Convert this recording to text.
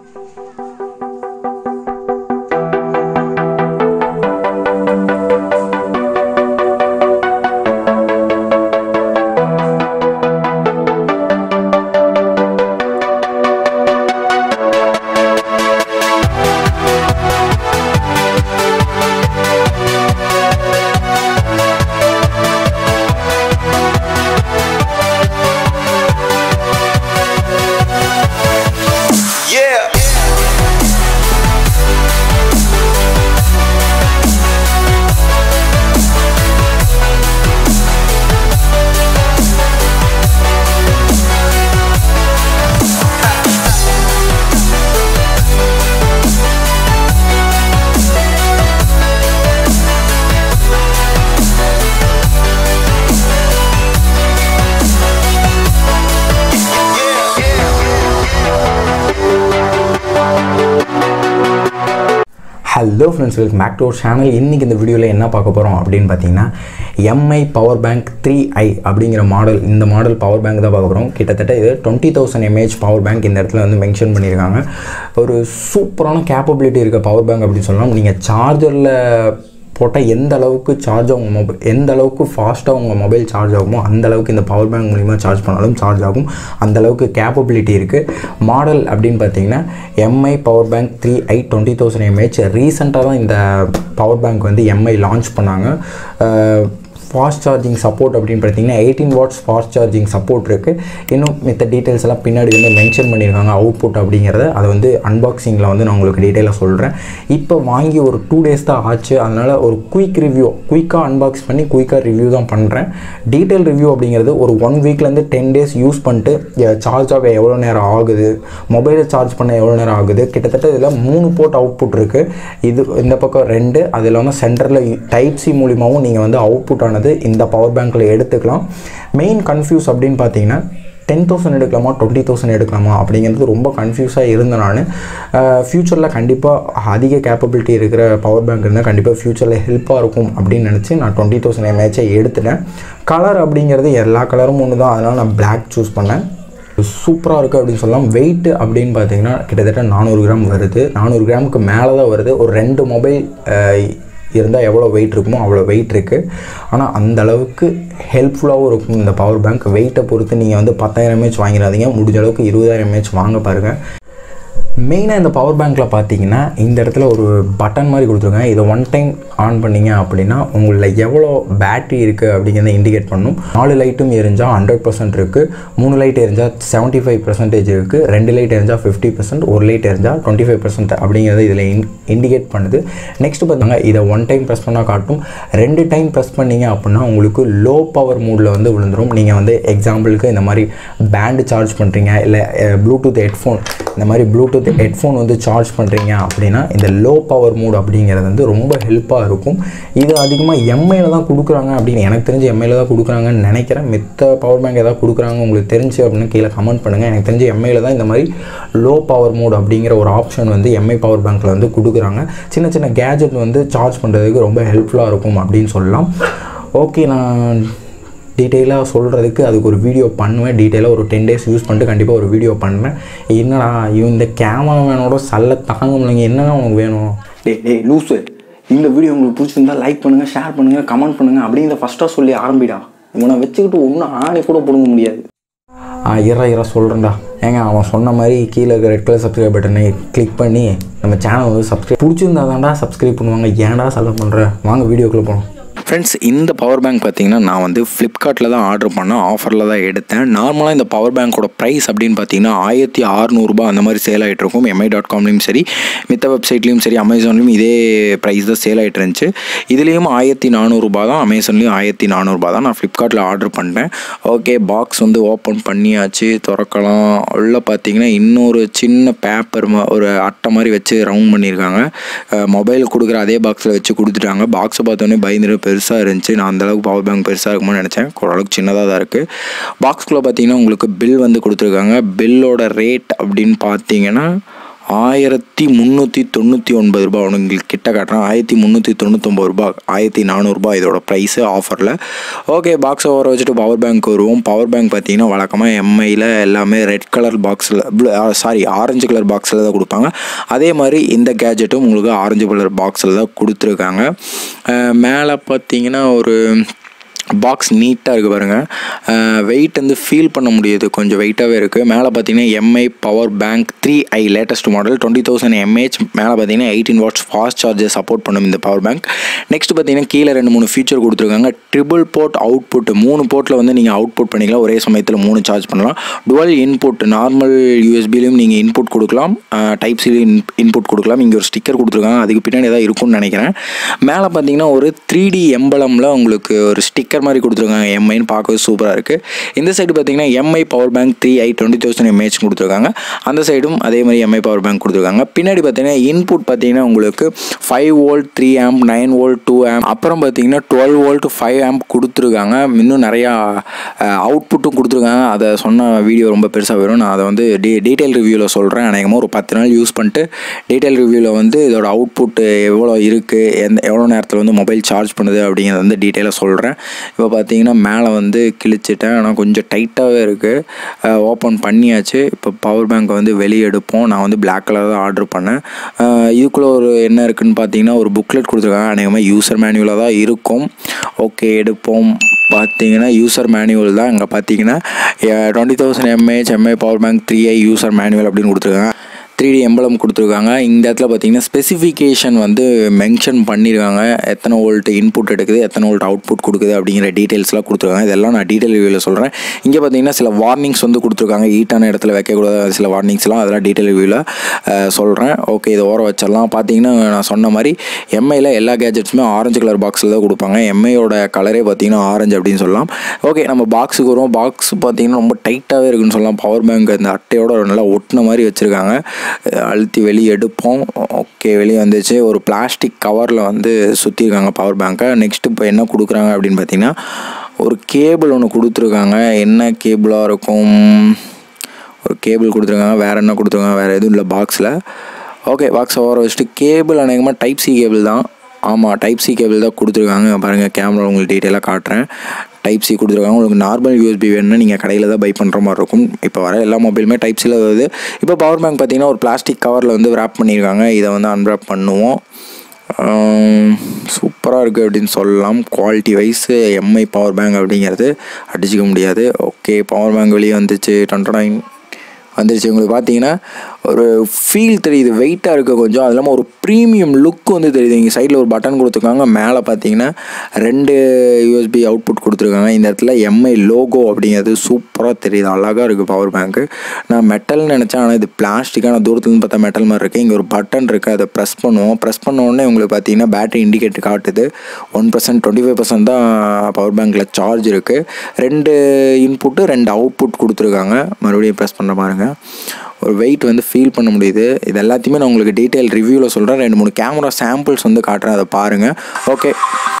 Yeah. Hello friends welcome back to our channel இன்றைக்கி இந்த வீடியோவில் என்ன பார்க்க போகிறோம் அப்படின்னு பார்த்தீங்கன்னா Mi power bank three i அப்படிங்கிற மாடல் இந்த மாடல் பவர் பேங்க் தான் பார்க்க போகிறோம் கிட்டத்தட்ட இது twenty thousand mAh power bank இந்த இடத்துல வந்து மென்ஷன் பண்ணியிருக்காங்க ஒரு சூப்பரான கேப்பபிலிட்டி இருக்க பவர் பேங்க் அப்படின்னு சொல்லலாம் நீங்கள் சார்ஜரில் போட்டால் எந்த அளவுக்கு சார்ஜ் ஆகும் மொபைல் எந்த அளவுக்கு ஃபாஸ்ட்டாக உங்கள் மொபைல் சார்ஜ் ஆகுமோ அந்த அளவுக்கு இந்த பவர் பேங்க் மூலிமா சார்ஜ் பண்ணாலும் சார்ஜ் ஆகும் அந்த அளவுக்கு கேப்பபிலிட்டி இருக்குது மாடல் அப்படின்னு பார்த்தீங்கன்னா Mi power bank three i twenty thousand mAh ரீசெண்டாக தான் இந்த பவர் பேங்க் வந்து எம்ஐ லான்ச் பண்ணாங்க ஃபாஸ்ட் சார்ஜிங் சப்போர்ட் அப்படின்னு பார்த்தீங்கன்னா eighteen watts fast charging support இருக்குது இன்னும் மித்த டீட்டெயில்ஸ் எல்லாம் பின்னாடி வந்து மென்ஷன் பண்ணியிருக்காங்க அவுட்புட் அப்படிங்கிறத அதை வந்து அன்பாக்சிங்கில் வந்து நான் உங்களுக்கு டீட்டெயிலாக சொல்கிறேன் இப்போ வாங்கி ஒரு டூ டேஸ் தான் ஆச்சு அதனால் ஒரு குயிக் ரிவ்யூ குயிக்காக அன்பாக்ஸ் பண்ணி குயிக்காக ரிவ்யூ தான் பண்ணுறேன் டீட்டெயில் ரிவ்யூ அப்படிங்கிறது ஒரு ஒன் வீக்லேருந்து டென் டேஸ் யூஸ் பண்ணிட்டு சார்ஜ் ஆக எவ்வளோ நேரம் ஆகுது மொபைலை சார்ஜ் பண்ண எவ்வளோ நேரம் ஆகுது கிட்டத்தட்ட இதில் மூணு போர்ட் அவுட்புட் இருக்குது இது இந்த பக்கம் ரெண்டு அது இல்லாமல் சென்டரில் டைப் சி மூலிமாவும் நீங்கள் வந்து அவுட்புட் ஆனது இந்த பவர் பேங்க்கில் எடுத்துக்கலாம் மெயின் கன்ஃபியூஸ் அப்படின்னு பார்த்தீங்கன்னா டென் தௌசண்ட் எடுக்கலாமா டுவெண்ட்டி தௌசண்ட் எடுக்கலாமா அப்படிங்கிறது ரொம்ப கன்ஃபியூஸாக இருந்தேன் நான் ஃப்யூச்சரில் கண்டிப்பாக அதிக கேப்பபிலிட்டி இருக்கிற பவர் பேங்க் இருந்தால் கண்டிப்பாக ஃப்யூச்சரில் ஹெல்ப்பாக இருக்கும் அப்படின்னு நினச்சி நான் டுவெண்ட்டி தௌசண்ட் எம்ஏஹெச்சை எடுத்துட்டேன் கலர் அப்படிங்கிறது எல்லா கலரும் ஒன்று தான் அதனால் நான் Black சூஸ் பண்ணேன் சூப்பராக இருக்குது அப்படின்னு சொல்லலாம் வெயிட் அப்படின்னு பார்த்தீங்கன்னா கிட்டத்தட்ட நானூறு கிராம் வருது நானூறு கிராமுக்கு மேலே தான் வருது ஒரு ரெண்டு மொபைல் இருந்தால் எவ்வளோ வெயிட் இருக்குமோ அவ்வளோ வெயிட் இருக்குது ஆனால் அந்த அளவுக்கு ஹெல்ப்ஃபுல்லாகவும் இருக்கும் இந்த பவர் பேங்க் வெயிட்டை பொறுத்து நீங்கள் வந்து பத்தாயிரம் எம்ஏஹெச் வாங்கிடாதீங்க முடிஞ்ச அளவுக்கு இருபதாயிரம் எம்ஏஹெச் வாங்க பாருங்கள் மெயினாக இந்த பவர் பேங்க்கில் பார்த்தீங்கன்னா இந்த இடத்துல ஒரு பட்டன் மாதிரி கொடுத்துருக்காங்க இதை ஒன் டைம் ஆன் பண்ணீங்க அப்படின்னா உங்களில் எவ்வளோ பேட்டரி இருக்குது அப்படிங்கிறத இண்டிகேட் பண்ணும் நாலு லைட்டும் எரிஞ்சால் ஹண்ட்ரட் பர்சன்ட் இருக்குது மூணு லைட் எரிஞ்சால் செவன்ட்டி ஃபைவ் பர்சன்டேஜ் இருக்குது ரெண்டு லைட் எரிஞ்சால் ஃபிஃப்டி பர்சன்ட் ஒரு லைட் எரிஞ்சால் டுவெண்ட்டி ஃபைவ் பர்சன்ட் அப்படிங்கிறத இதில் இன் இண்டிகேட் பண்ணுது நெக்ஸ்ட் பார்த்தாங்க இதை ஒன் டைம் ப்ரெஸ் பண்ணால் காட்டும் ரெண்டு டைம் ப்ரெஸ் பண்ணீங்க அப்படின்னா உங்களுக்கு லோ பவர் மூடில் வந்து விழுந்துடும் நீங்கள் வந்து எக்ஸாம்பிளுக்கு இந்த மாதிரி பேண்டு சார்ஜ் பண்ணுறீங்க இல்லை ப்ளூடூத் ஹெட்ஃபோன் இந்த மாதிரி ப்ளூடூத் ஹெட்ஃபோன் வந்து சார்ஜ் பண்ணுறீங்க அப்படின்னா இந்த லோ பவர் மூட் அப்படிங்கிறது வந்து ரொம்ப ஹெல்ப்பாக இருக்கும் இது அதிகமாக எம்ஐயில் தான் கொடுக்குறாங்க அப்படின்னு எனக்கு தெரிஞ்சு எம்ஐயில் தான் கொடுக்குறாங்கன்னு நினைக்கிறேன் மித்த பவர் பேங்க் ஏதாவது கொடுக்குறாங்க உங்களுக்கு தெரிஞ்சு அப்படின்னு கீழே கமெண்ட் பண்ணுங்கள் எனக்கு தெரிஞ்சு எம்ஐயில் தான் இந்த மாதிரி லோ பவர் மோட் அப்படிங்கிற ஒரு ஆப்ஷன் வந்து எம்ஐ பவர் பேங்க்கில் வந்து கொடுக்குறாங்க சின்ன சின்ன கேஜெட் வந்து சார்ஜ் பண்ணுறதுக்கு ரொம்ப ஹெல்ப்ஃபுல்லாக இருக்கும் அப்படின்னு சொல்லலாம் ஓகே நான் டீட்டெயிலாக சொல்கிறதுக்கு அதுக்கு ஒரு வீடியோ பண்ணுவேன் டீட்டெயிலாக ஒரு டென் டேஸ் யூஸ் பண்ணிட்டு கண்டிப்பாக ஒரு வீடியோ பண்ணுவேன் என்னடா இவன் இந்த கேமராமேனோட சல்ல தாங்க முடியலைங்க என்னங்க உனக்கு வேணும் டேய் டேய் லூஸு இந்த வீடியோ உங்களுக்கு பிடிச்சிருந்தா லைக் பண்ணுங்கள் ஷேர் பண்ணுங்கள் கமெண்ட் பண்ணுங்கள் அப்படிங்கிற ஃபஸ்ட்டாக சொல்லி ஆரம்பிடா இவனை வச்சுக்கிட்டு ஒன்றும் ஆணி கூட பிடுங்க முடியாது ஆ இறா இறா சொல்கிறேன்டா ஏங்க அவன் சொன்ன மாதிரி கீழே இருக்கிற ரெட் கலர் சப்ஸ்கிரைப் பட்டனை கிளிக் பண்ணி நம்ம சேனல் வந்து சப்ஸ்கிரைப் பிடிச்சிருந்தா தான்டா சப்ஸ்கிரைப் பண்ணுவாங்க ஏன்டா செலவு பண்ணுற வாங்க வீடியோக்குள்ளே போகணும் ஃப்ரெண்ட்ஸ் இந்த பவர் பேங்க் பார்த்தீங்கன்னா நான் வந்து ஃப்ளிப்கார்ட்டில் தான் ஆர்டர் பண்ணேன் ஆஃபரில் தான் எடுத்தேன் நார்மலாக இந்த பவர் பேங்க்கோட ப்ரைஸ் அப்படின்னு பார்த்தீங்கன்னா ஆயிரத்தி அறநூறுபா அந்த மாதிரி சேல் ஆகிட்டு இருக்கும் எம்ஐ டாட் காம்லேயும் சரி மித்த வெப்சைட்லேயும் சரி அமேசான்லேயும் இதே ப்ரைஸ் தான் சேல் ஆகிட்டு இருந்துச்சு இதுலேயும் ஆயிரத்தி நானூறுரூபா தான் அமேசான்லேயும் ஆயிரத்தி நானூறுபா தான் நான் ஃப்ளிப்கார்ட்டில் ஆர்டர் பண்ணிட்டேன் ஓகே பாக்ஸ் வந்து ஓப்பன் பண்ணியாச்சு திறக்கலாம் உள்ளே பார்த்தீங்கன்னா இன்னொரு சின்ன பேப்பர் ஒரு அட்டை மாதிரி வச்சு ரவுண்ட் பண்ணியிருக்காங்க மொபைல் கொடுக்குற அதே பாக்ஸில் வச்சு கொடுத்துட்டாங்க பாக்ஸை பார்த்தோன்னே பயந்துட்டு பெருசாக இருந்துச்சு நான் அந்தளவுக்கு பவர் பேங்க் பெருசாக இருக்குமோன்னு நினச்சேன் ஓரளவுக்கு சின்னதாக தான் இருக்குது பாக்ஸ்குள்ளே பார்த்தீங்கன்னா உங்களுக்கு பில் வந்து கொடுத்துருக்காங்க பில்லோட ரேட் அப்படின்னு பார்த்தீங்கன்னா ஆயிரத்தி முந்நூற்றி தொண்ணூற்றி ஒன்பது ரூபா உங்களுக்கு கிட்ட காட்டுறேன் ஆயிரத்தி முந்நூற்றி தொண்ணூத்தொம்பது ரூபா ஆயிரத்தி நானூறுரூபா இதோட ப்ரைஸு ஆஃபரில் ஓகே பாக்ஸை ஓர வச்சுட்டு பவர் பேங்க் வருவோம் பவர் பேங்க் பார்த்தீங்கன்னா வழக்கமாக எம்ஐயில் எல்லாமே ரெட் கலர் பாக்ஸில் சாரி ஆரஞ்சு கலர் பாக்ஸில் தான் கொடுப்பாங்க அதே மாதிரி இந்த கேஜெட்டும் உங்களுக்கு ஆரஞ்சு கலர் பாக்ஸில் தான் கொடுத்துருக்காங்க அஹ் மேலே பார்த்தீங்கன்னா ஒரு பாக்ஸ் நீட்டாக இருக்குது பாருங்கள் வெயிட் வந்து ஃபீல் பண்ண முடியுது கொஞ்சம் வெயிட்டாகவே இருக்குது மேலே பார்த்தீங்கன்னா Mi power bank three i latest model twenty thousand mAh மேலே பார்த்தீங்கன்னா eighteen watts fast charger support பண்ணும் இந்த பவர் பேங்க் நெக்ஸ்ட் பார்த்தீங்கன்னா கீழே ரெண்டு மூணு ஃபீச்சர் கொடுத்துருக்காங்க ட்ரிபிள் போர்ட் அவுட்புட் மூணு போர்ட்டில் வந்து நீங்கள் அவுட்புட் பண்ணிக்கலாம் ஒரே சமயத்தில் மூணு சார்ஜ் பண்ணலாம் டுவெல் இன்புட் நார்மல் யூஎஸ்பிலையும் நீங்கள் இன்புட் கொடுக்கலாம் டைப் சிலையும் இன்புட் கொடுக்கலாம் இங்கே ஒரு ஸ்டிக்கர் கொடுத்துருக்காங்க அதுக்கு பின்னாடி ஏதாவது இருக்கும்னு நினைக்கிறேன் மேலே பார்த்தீங்கன்னா ஒரு த்ரீ டி எம்பளமில் உங்களுக்கு ஒரு ஸ்டிக்கர் மாதிரி கொடுத்துருக்காங்க எம்ஐன்னு பார்க்கவே சூப்பராக இருக்குது இந்த சைடு பார்த்தீங்கன்னா Mi power bank three i twenty thousand mAh கொடுத்துருக்காங்க அந்த சைடும் அதே மாதிரி எம்ஐ பவர் பேங்க் கொடுத்துருக்காங்க பின்னாடி பார்த்தீங்கன்னா இன்புட் பார்த்தீங்கன்னா உங்களுக்கு five volt three amp nine volt two amp அப்புறம் பார்த்தீங்கன்னா டுவெல் வோல்ட் ஃபைவ் ஆம்ப் கொடுத்துருக்காங்க இன்னும் நிறையா அவுட்புட்டும் கொடுத்துருக்காங்க அதை சொன்ன வீடியோ ரொம்ப பெருசாக வரும் நான் அதை வந்து டீ டீட்டெயில் ரிவ்யூவில் சொல்கிறேன் அநேகமாக ஒரு பத்து நாள் யூஸ் பண்ணிட்டு டீட்டெயில் ரிவ்யூவில் வந்து இதோட அவுட்புட் எவ்வளோ இருக்குது எந்த எவ்வளோ நேரத்தில் வந்து மொபைல் சார்ஜ் பண்ணுது அப்படிங்கிறத வந்து டீட்டெயிலாக சொல்கிறேன் இப்போ பார்த்தீங்கன்னா மேலே வந்து கிழிச்சிட்டேன் ஆனால் கொஞ்சம் டைட்டாகவே இருக்குது ஓப்பன் பண்ணியாச்சு இப்போ பவர் பேங்க்கை வந்து வெளியே எடுப்போம் நான் வந்து பிளாக் கலர் தான் ஆர்டர் பண்ணேன் அஹ் இதுக்குள்ளே ஒரு என்ன இருக்குன்னு பார்த்தீங்கன்னா ஒரு புக்லெட் கொடுத்துருக்காங்க அநேகமாக யூசர் மேனுவலாக தான் இருக்கும் ஓகே எடுப்போம் பார்த்தீங்கன்னா யூசர் மேனுவல் தான் இங்கே பார்த்தீங்கன்னா twenty thousand mAh mA power bank three i user manual அப்படின்னு கொடுத்துருக்காங்க த்ரீ டி எம்பளம் கொடுத்துருக்காங்க இந்த இடத்துல பார்த்தீங்கன்னா ஸ்பெசிஃபிகேஷன் வந்து மென்ஷன் பண்ணியிருக்காங்க எத்தனை வோல்ட் இன்புட் எடுக்குது எத்தனை வோல்ட் அவுட்புட் கொடுக்குது அப்படிங்கிற டீட்டெயில்ஸ்லாம் கொடுத்துருக்காங்க இதெல்லாம் நான் டீட்டெயில் ரிவ்யூவில் சொல்கிறேன் இங்கே பார்த்தீங்கன்னா சில வார்னிங்ஸ் வந்து கொடுத்துருக்காங்க ஹீட்டான இடத்துல வைக்கக்கூடாத சில வார்னிங்ஸ்லாம் அதெல்லாம் டீட்டெயில் ரிவ்யூவில் சொல்கிறேன் ஓகே இதை ஓர வச்சிடலாம் பார்த்தீங்கன்னா நான் சொன்ன மாதிரி எம்ஐயில் எல்லா கேஜெட்ஸுமே ஆரஞ்சு கலர் பாக்ஸில் தான் கொடுப்பாங்க எம்ஐயோட கலரே பார்த்தீங்கன்னா ஆரஞ்சு அப்படின்னு சொல்லலாம் ஓகே நம்ம பாக்ஸுக்கு வருவோம் பாக்ஸ் பார்த்தீங்கன்னா ரொம்ப டைட்டாகவே இருக்குன்னு சொல்லலாம் பவர் பேங்க் அந்த அட்டையோட நல்லா ஒட்டின மாதிரி வச்சுருக்காங்க அழுத்தி வெளியே எடுப்போம் ஓகே வெளியே வந்துச்சு ஒரு பிளாஸ்டிக் கவரில் வந்து சுற்றிருக்காங்க பவர் பேங்க்கை நெக்ஸ்ட்டு இப்போ என்ன கொடுக்குறாங்க அப்படின்னு பார்த்தீங்கன்னா ஒரு கேபிள் ஒன்று கொடுத்துருக்காங்க என்ன கேபிளாக இருக்கும் ஒரு கேபிள் கொடுத்துருக்காங்க வேறு என்ன கொடுத்துருக்காங்க வேறு எதுவும் இல்லை பாக்ஸில் ஓகே பாக்ஸை ஓர வச்சுட்டு கேபிள் அநேகமாக டைப் சி கேபிள் தான் ஆமாம் டைப் சி கேபிள் தான் கொடுத்துருக்காங்க பாருங்கள் கேமரா உங்களுக்கு டீட்டெயிலாக காட்டுறேன் டைப் சி கொடுத்துருக்காங்க உங்களுக்கு நார்மல் யூஎஸ்பி வேணும்னா நீங்கள் கடையில் தான் பை பண்ணுற மாதிரி இருக்கும் இப்போ வர எல்லா மொபைலுமே டைப் சியில் வருது இப்போ பவர் பேங்க் பார்த்தீங்கன்னா ஒரு பிளாஸ்டிக் கவரில் வந்து wrap பண்ணியிருக்காங்க இதை வந்து அன்ராப் பண்ணுவோம் சூப்பராக இருக்குது அப்படின்னு சொல்லலாம் quality wise Mi power bank அப்படிங்கிறது அடிச்சிக்க முடியாது ஓகே பவர் பேங்க் வெளியே வந்துச்சு டொன்டனாயின் வந்துருச்சு உங்களுக்கு பார்த்தீங்கன்னா ஒரு ஃபீல் தெரியுது வெயிட்டாக இருக்க கொஞ்சம் அது இல்லாமல் ஒரு ப்ரீமியம் லுக் வந்து தெரியுது இங்கே சைடில் ஒரு பட்டன் கொடுத்துருக்காங்க மேலே பார்த்தீங்கன்னா ரெண்டு யூஎஸ்பி அவுட்புட் கொடுத்துருக்காங்க இந்த இடத்துல எம்ஐ லோகோ அப்படிங்கிறது சூப்பராக தெரியுது அழகாக இருக்குது பவர் பேங்க்கு நான் மெட்டல்னு நினச்சேன் ஆனால் இது பிளாஸ்டிக்கான தூரத்துலேருந்து பார்த்தா மெட்டல் மாதிரி இருக்குது இங்கே ஒரு பட்டன் இருக்குது அதை ப்ரெஸ் பண்ணுவோம் ப்ரெஸ் பண்ண உடனே உங்களுக்கு பார்த்தீங்கன்னா பேட்டரி இண்டிகேட்டர் காட்டுது one percent twenty five percent தான் பவர் பேங்க்கில் சார்ஜ் இருக்குது ரெண்டு இன்புட்டு ரெண்டு அவுட்புட் கொடுத்துருக்காங்க மறுபடியும் ப்ரெஸ் பண்ண பாருங்க ஒரு வெயிட் வந்து ஃபீல் பண்ண முடியுது இது எல்லாத்தையுமே நான் உங்களுக்கு டீட்டெயில் ரிவ்யூவில் சொல்கிறேன் ரெண்டு மூணு கேமரா சாம்பிள்ஸ் வந்து காட்டுறேன் அதை பாருங்கள் ஓகே